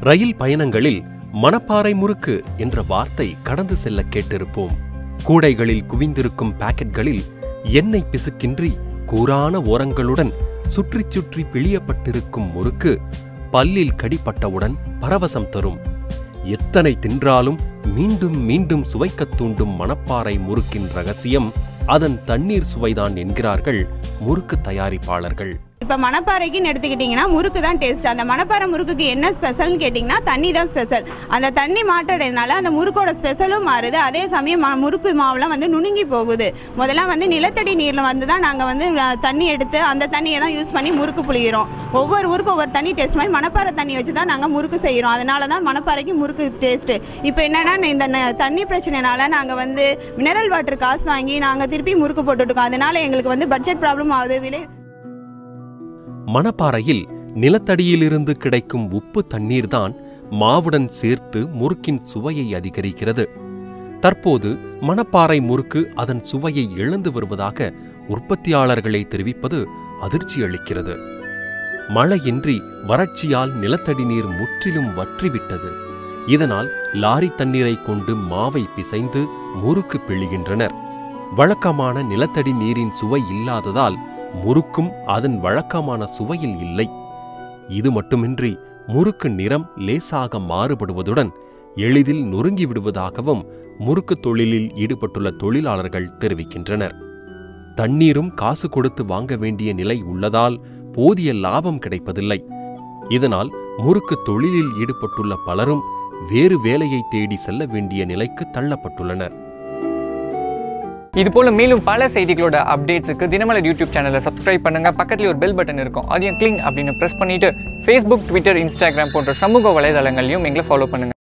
ரயில் பயணங்களில் மணப்பாறை முறுக்கு என்ற வார்த்தை கடந்து செல்ல கேட்டிருப்போம் கூடைகளில் குவிந்திருக்கும் பாக்கெட்களில் எண்ணெய் பிசுக்கின்றி கூரான ஓரங்களுடன் சுற்றி சுற்றி பிழியப்பட்டிருக்கும் முறுக்கு பல்லில் கடிப்பட்டவுடன் பரவசம் தரும் எத்தனை தின்றாலும் மீண்டும் மீண்டும் சுவைக்கத் தூண்டும் மணப்பாறை முறுக்கின் ரகசியம் அதன் தண்ணீர் சுவைதான் என்கிறார்கள் முறுக்கு தயாரிப்பாளர்கள் இப்போ மணப்பாறைக்குன்னு எடுத்துக்கிட்டிங்கன்னா முறுக்கு தான் டேஸ்ட் அந்த மணப்பாறை முறுக்குக்கு என்ன ஸ்பெஷல்னு கேட்டிங்கன்னா தண்ணி தான் ஸ்பெஷல் அந்த தண்ணி மாற்றடைனால அந்த முறுக்கோட ஸ்பெஷலும் மாறுது அதே சமயம் மா- முறுக்கு மாவுலாம் வந்து நுணுங்கி போகுது முதல்ல வந்து நிலத்தடி நீரில் வந்து தான் நாங்கள் வந்து அஹ், தண்ணி எடுத்து அந்த தண்ணியை தான் யூஸ் பண்ணி முறுக்கு புளிகிறோம் ஒவ்வொரு ஊருக்கு ஒவ்வொரு தண்ணி டேஸ்ட் மாதிரி மணப்பாறை தண்ணி வச்சு தான் நாங்கள் முறுக்கு செய்கிறோம் அதனால தான் மணப்பாறைக்கு முறுக்கு டேஸ்ட்டு இப்போ என்னன்னா இந்த ந- தண்ணி பிரச்சனைனால நாங்கள் வந்து மினரல் வாட்டர் காசு வாங்கி நாங்கள் திருப்பி முறுக்கு போட்டுட்ருக்கோம் அதனால எங்களுக்கு வந்து பட்ஜெட் ப்ராப்ளம் ஆகுது விலை மணப்பாறையில் நிலத்தடியிலிருந்து கிடைக்கும் உப்பு தண்ணீர்தான் மாவுடன் சேர்த்து முறுக்கின் சுவையை அதிகரிக்கிறது தற்போது மணப்பாறை முறுக்கு அதன் சுவையை இழந்து வருவதாக உற்பத்தியாளர்களை தெரிவிப்பது அதிர்ச்சி அளிக்கிறது மழையின்றி வறட்சியால் நிலத்தடி நீர் முற்றிலும் வற்றிவிட்டது இதனால் லாரி தண்ணீரை கொண்டு மாவை பிசைந்து முறுக்கு பிழிகின்றனர் வழக்கமான நிலத்தடி நீரின் சுவை இல்லாததால் முறுக்கும் அதன் வழக்கமான சுவையில் இல்லை இது மட்டுமின்றி முறுக்கு நிறம் லேசாக மாறுபடுவதுடன் எளிதில் நொறுங்கி விடுவதாகவும் முறுக்கு தொழிலில் ஈடுபட்டுள்ள தொழிலாளர்கள் தெரிவிக்கின்றனர் தண்ணீரும் காசு கொடுத்து வாங்க வேண்டிய நிலை உள்ளதால் போதிய லாபம் கிடைப்பதில்லை இதனால் முறுக்கு தொழிலில் ஈடுபட்டுள்ள பலரும் வேறு வேலையை தேடி செல்ல வேண்டிய நிலைக்கு தள்ளப்பட்டுள்ளனர் இது போல மேலும் பல செய்திகளோட அப்டேட்ஸுக்கு தினமலர் யூடியூப் சேனலை சப்ஸ்கிரைப் பண்ணுங்க பக்கத்துல ஒரு பெல் பட்டன் இருக்கும் அதையும் கிளிங் அப்படின்னு பிரஸ் பண்ணிட்டு ஃபேஸ்புக் ட்விட்டர் இன்ஸ்டாகிராம் போன்ற சமூக வலைதளங்களையும் எங்களை ஃபாலோ பண்ணுங்க